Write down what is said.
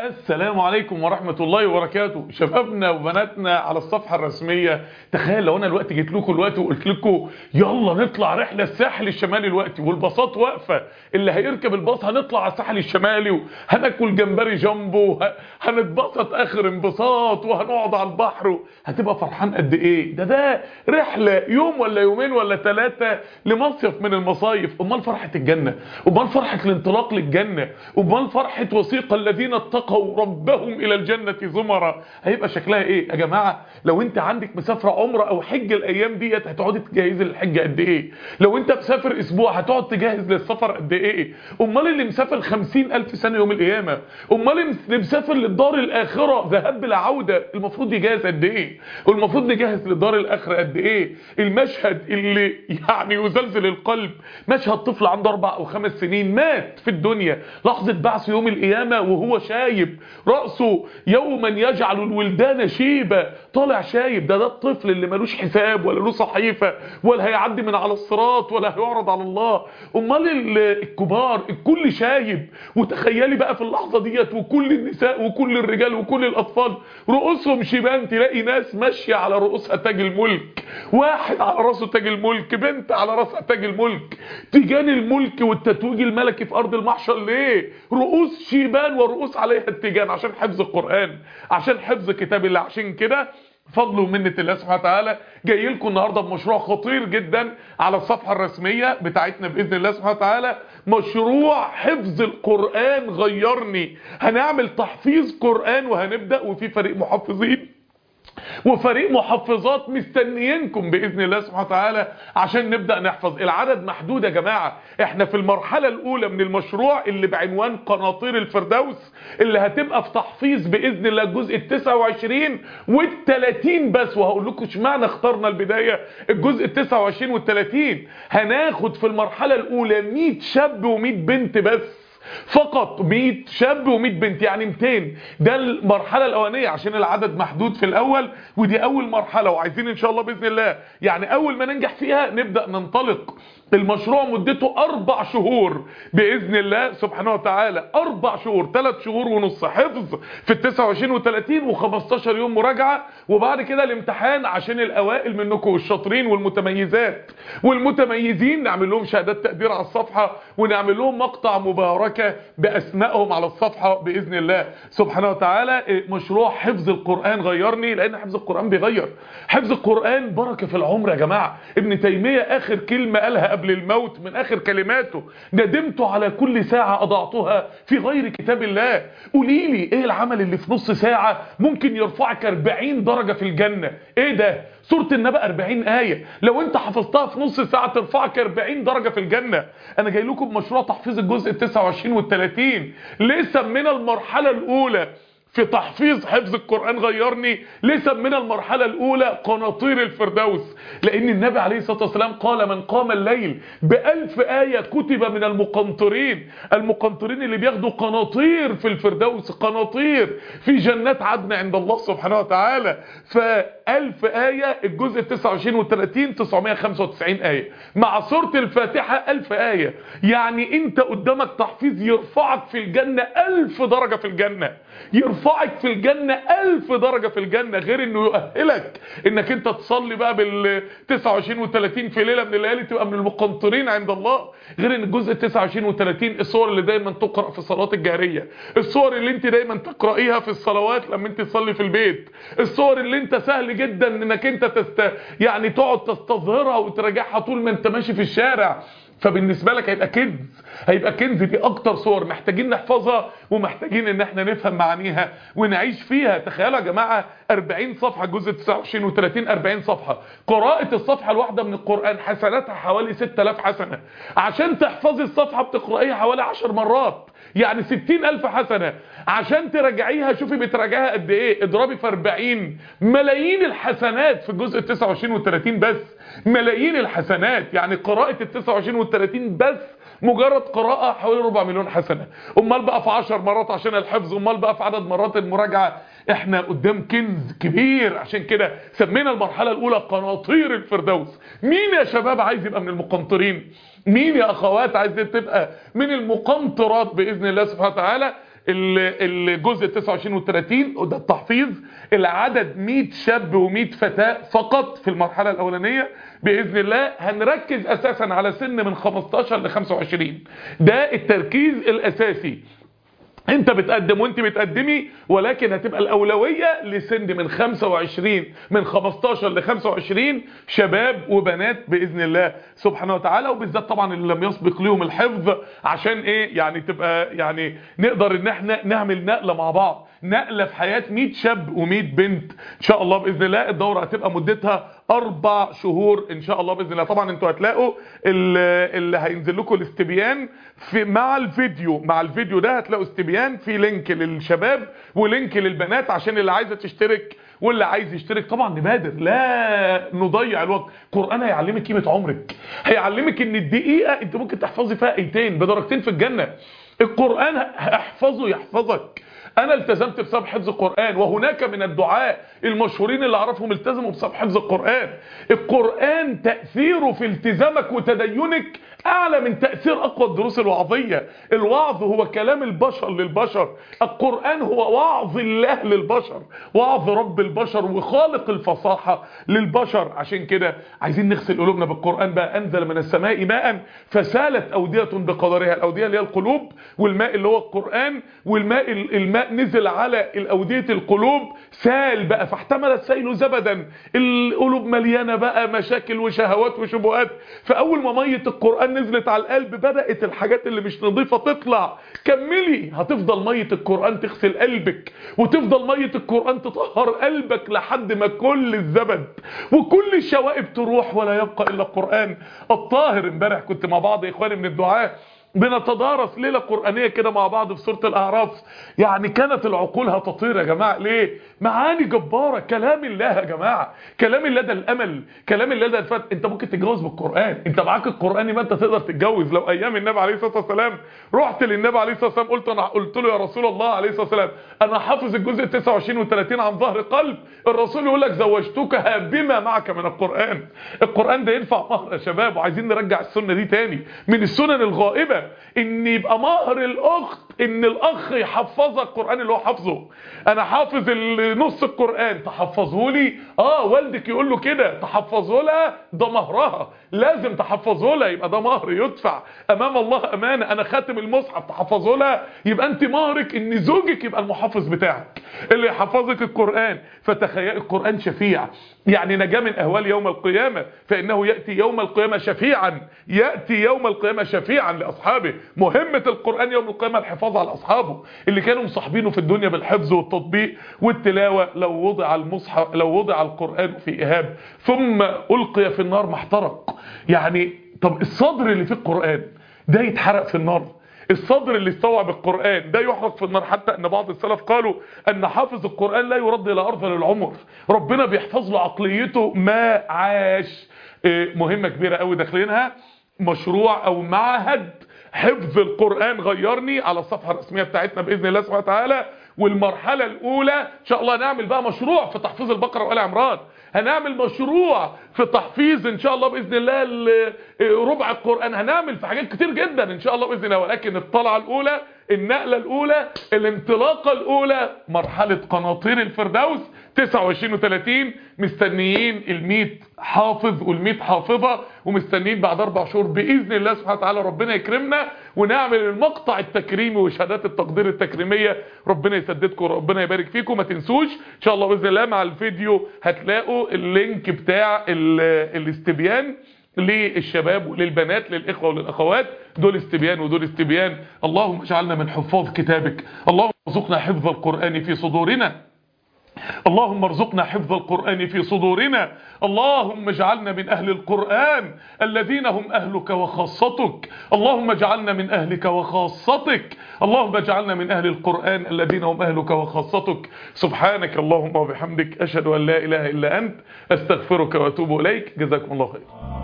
السلام عليكم ورحمة الله وبركاته شبابنا وبناتنا على الصفحة الرسمية تخيل لو انا الوقت جيت لكم الوقت وقلت لكم يلا نطلع رحلة الساحل الشمالي الوقت والباصات واقفة اللي هيركب الباص هنطلع على الساحل الشمالي وهناكل جمبري جامبو وه- هنتبسط اخر انبساط وهنقعد على البحر هتبقى فرحان قد ايه ده ده رحلة يوم ولا يومين ولا ثلاثة لمصيف من المصايف امال فرحة الجنة امال فرحة الانطلاق للجنة امال فرحة وسيق الذين اتقوا ربهم الى الجنة زمرا هيبقى شكلها ايه يا جماعة لو انت عندك مسافرة عمرة او حج الايام ديت هتقعدي تجهزي للحج قد ايه لو انت مسافر اسبوع هتقعد تجهز للسفر قد ايه امال اللي مسافر خمسين الف سنة يوم القيامة امال اللي مسافر للدار الاخرة ذهاب بلا عودة المفروض يجهز قد ايه والمفروض نجهز للدار الاخرة قد ايه المشهد اللي يعني يزلزل القلب مشهد طفل عنده اربع او خمس سنين مات في الدنيا لحظة بعث يوم القيامة وهو شايب رأسه يوما يجعل الولدان شيبة طالع شايب ده ده الطفل اللي ملوش حساب ولا له صحيفة ولا هيعدي من على الصراط ولا هيعرض على الله امال ال- الكبار الكل شايب وتخيلي بقى في اللحظة ديت وكل النساء وكل الرجال وكل الاطفال رؤوسهم شيبان تلاقي ناس ماشية على رؤوسها تاج الملك واحد على راسه تاج الملك بنت على راسها تاج الملك تيجان الملك والتتويج الملكي في ارض المحشر ليه رؤوس شيبان ورؤوس عليها التيجان عشان حفظ القرآن عشان حفظ كتاب الله عشان كده فضل ومنة الله سبحانه وتعالى جاي لكم النهارده بمشروع خطير جدا على الصفحه الرسميه بتاعتنا باذن الله سبحانه وتعالى مشروع حفظ القران غيرني هنعمل تحفيظ قران وهنبدا وفي فريق محفظين وفريق محفظات مستنيينكم باذن الله سبحانه وتعالى عشان نبدا نحفظ العدد محدود يا جماعه احنا في المرحله الاولى من المشروع اللي بعنوان قناطير الفردوس اللي هتبقى في تحفيظ باذن الله الجزء ال 29 وال 30 بس وهقول لكم اشمعنى اخترنا البدايه الجزء ال 29 وال 30 هناخد في المرحله الاولى 100 شاب و100 بنت بس فقط 100 شاب و100 بنت يعني 200 ده المرحله الاولانيه عشان العدد محدود في الاول ودي اول مرحله وعايزين ان شاء الله باذن الله يعني اول ما ننجح فيها نبدا ننطلق المشروع مدته اربع شهور باذن الله سبحانه وتعالى اربع شهور ثلاث شهور ونص حفظ في ال 29 و 30 و15 يوم مراجعه وبعد كده الامتحان عشان الاوائل منكم والشاطرين والمتميزات والمتميزين نعمل لهم شهادات تقدير على الصفحه ونعمل لهم مقطع مباركه باسمائهم على الصفحه باذن الله سبحانه وتعالى إيه، مشروع حفظ القران غيرني لان حفظ القران بيغير حفظ القران بركه في العمر يا جماعه ابن تيميه اخر كلمه قالها قبل الموت من اخر كلماته ندمت على كل ساعه اضعتها في غير كتاب الله قولي لي ايه العمل اللي في نص ساعه ممكن يرفعك 40 درجه في الجنه ايه ده سورة النبأ 40 آية لو انت حفظتها في نص ساعة ترفعك 40 درجة في الجنة انا جاي لكم بمشروع تحفيظ الجزء ال 29 وال 30 ليه سمينا المرحلة الاولى في تحفيظ حفظ القرآن غيرني ليه سمينا المرحلة الأولى قناطير الفردوس لأن النبي عليه الصلاة والسلام قال من قام الليل بألف آية كتب من المقنطرين المقنطرين اللي بياخدوا قناطير في الفردوس قناطير في جنات عدن عند الله سبحانه وتعالى فألف آية الجزء 29 و 30 995 آية مع سورة الفاتحة ألف آية يعني انت قدامك تحفيظ يرفعك في الجنة ألف درجة في الجنة يرفعك في الجنة ألف درجة في الجنة غير انه يؤهلك انك انت تصلي بقى بال 29 و 30 في ليلة من الليالي تبقى من المقنطرين عند الله غير ان الجزء 29 و 30 الصور اللي دايما تقرأ في الصلاة الجهرية الصور اللي انت دايما تقرأيها في الصلوات لما انت تصلي في البيت الصور اللي انت سهل جدا انك انت تست يعني تقعد تستظهرها وتراجعها طول ما انت ماشي في الشارع فبالنسبة لك هيبقى كنز هيبقى كنز دي اكتر صور محتاجين نحفظها ومحتاجين ان احنا نفهم معانيها ونعيش فيها تخيلوا يا جماعة 40 صفحة جزء 29 و30 40 صفحة قراءة الصفحة الواحدة من القرآن حسناتها حوالي 6000 حسنة عشان تحفظي الصفحة بتقرأيها حوالي 10 مرات يعني 60000 حسنة عشان تراجعيها شوفي بتراجعها قد ايه اضربي في 40 ملايين الحسنات في الجزء 29 و30 بس ملايين الحسنات يعني قراءة ال 29 وال 30 بس مجرد قراءة حوالي ربع مليون حسنة امال بقى في 10 مرات عشان الحفظ امال بقى في عدد مرات المراجعة احنا قدام كنز كبير عشان كده سمينا المرحلة الاولى قناطير الفردوس مين يا شباب عايز يبقى من المقنطرين مين يا اخوات عايز تبقى من المقنطرات باذن الله سبحانه وتعالى ال- الجزء 29 و 30 وده التحفيظ العدد 100 شاب و100 فتاة فقط في المرحلة الأولانية بإذن الله هنركز أساسا على سن من 15 ل 25 ده التركيز الأساسي انت بتقدم وانت بتقدمي ولكن هتبقى الاولوية لسن من 25 من 15 ل 25 شباب وبنات باذن الله سبحانه وتعالى وبالذات طبعا اللي لم يسبق ليهم الحفظ عشان ايه يعني تبقى يعني نقدر ان احنا نعمل نقلة مع بعض نقلة في حياة 100 شاب و100 بنت ان شاء الله باذن الله الدورة هتبقى مدتها اربع شهور ان شاء الله باذن الله طبعا انتوا هتلاقوا ال- اللي هينزل لكم الاستبيان في مع الفيديو مع الفيديو ده هتلاقوا استبيان في لينك للشباب ولينك للبنات عشان اللي عايزه تشترك واللي عايز يشترك طبعا نبادر لا نضيع الوقت قرآن هيعلمك قيمة عمرك هيعلمك ان الدقيقة انت ممكن تحفظي فيها ايتين بدرجتين في الجنة القرآن احفظه يحفظك انا التزمت بسبب حفظ القرآن وهناك من الدعاء المشهورين اللي اعرفهم التزموا بسبب حفظ القرآن القرآن تأثيره في التزامك وتدينك اعلى من تأثير اقوى الدروس الوعظية الوعظ هو كلام البشر للبشر القرآن هو وعظ الله للبشر وعظ رب البشر وخالق الفصاحة للبشر عشان كده عايزين نغسل قلوبنا بالقرآن بقى انزل من السماء ماء فسالت اودية بقدرها الاودية اللي هي القلوب والماء اللي هو القرآن والماء الماء نزل على الاودية القلوب سال بقى فاحتمل السيل زبدا القلوب مليانة بقى مشاكل وشهوات وشبهات فاول ما مية القرآن نزلت على القلب بدأت الحاجات اللي مش نظيفة تطلع كملي هتفضل مية القرآن تغسل قلبك وتفضل مية القرآن تطهر قلبك لحد ما كل الزبد وكل الشوائب تروح ولا يبقى إلا القرآن الطاهر امبارح كنت مع بعض إخواني من الدعاء بنتدارس ليلة قرآنية كده مع بعض في سورة الأعراف يعني كانت العقول هتطير يا جماعة ليه معاني جبارة كلام الله يا جماعة كلام الله ده الأمل كلام الله ده الفت انت ممكن تتجوز بالقرآن انت معاك القرآن ما انت تقدر تتجوز لو أيام النبي عليه الصلاة والسلام رحت للنبي عليه الصلاة والسلام قلت أنا قلت له يا رسول الله عليه الصلاة والسلام أنا حافظ الجزء 29 و30 عن ظهر قلب الرسول يقول لك زوجتكها بما معك من القرآن القرآن ده ينفع مهر يا شباب وعايزين نرجع السنة دي تاني من السنن الغائبة ان يبقى مهر الاخت ان الاخ يحفظها القرآن اللي هو حافظه انا حافظ نص القرآن تحفظه لي اه والدك يقول له كده تحفظه لها ده مهرها لازم تحفظه لها يبقى ده مهر يدفع امام الله امانة انا خاتم المصحف تحفظه لها يبقى انت مهرك ان زوجك يبقى المحافظ بتاعك اللي يحفظك القرآن فتخيل القرآن شفيع يعني نجا من اهوال يوم القيامة فانه يأتي يوم القيامة شفيعا يأتي يوم القيامة شفيعا لاصحابه مهمة القرآن يوم القيامة الحفاظ على اصحابه اللي كانوا مصاحبينه في الدنيا بالحفظ والتطبيق والتلاوة لو وضع المصحف لو وضع القرآن في اهاب ثم القي في النار ما احترق يعني طب الصدر اللي في القرآن ده يتحرق في النار الصدر اللي استوعب القرآن ده يحرق في النار حتى ان بعض السلف قالوا ان حافظ القرآن لا يرد الى ارض العمر ربنا بيحفظ له عقليته ما عاش مهمة كبيرة قوي داخلينها مشروع او معهد حفظ القرآن غيرني على الصفحة الرسمية بتاعتنا بإذن الله سبحانه وتعالى والمرحلة الأولى إن شاء الله نعمل بقى مشروع في تحفيظ البقرة وآل عمران هنعمل مشروع في تحفيظ إن شاء الله بإذن الله ربع القرآن هنعمل في حاجات كتير جدا إن شاء الله بإذن الله ولكن الطلعة الأولى النقلة الأولى الانطلاقة الأولى مرحلة قناطير الفردوس 29 و30 مستنيين ال100 حافظ وال100 حافظة ومستنيين بعد أربع شهور بإذن الله سبحانه وتعالى ربنا يكرمنا ونعمل المقطع التكريمي وشهادات التقدير التكريمية ربنا يسددكم وربنا يبارك فيكم ما تنسوش إن شاء الله بإذن الله مع الفيديو هتلاقوا اللينك بتاع الاستبيان للشباب وللبنات للإخوة وللأخوات دول استبيان ودول استبيان اللهم اجعلنا من حفاظ كتابك اللهم ارزقنا حفظ القرآن في صدورنا اللهم ارزقنا حفظ القرآن في صدورنا اللهم اجعلنا من أهل القرآن الذين هم أهلك وخاصتك اللهم اجعلنا من أهلك وخاصتك اللهم اجعلنا من أهل القرآن الذين هم أهلك وخاصتك سبحانك اللهم وبحمدك أشهد أن لا إله إلا أنت أستغفرك وأتوب إليك جزاكم الله خير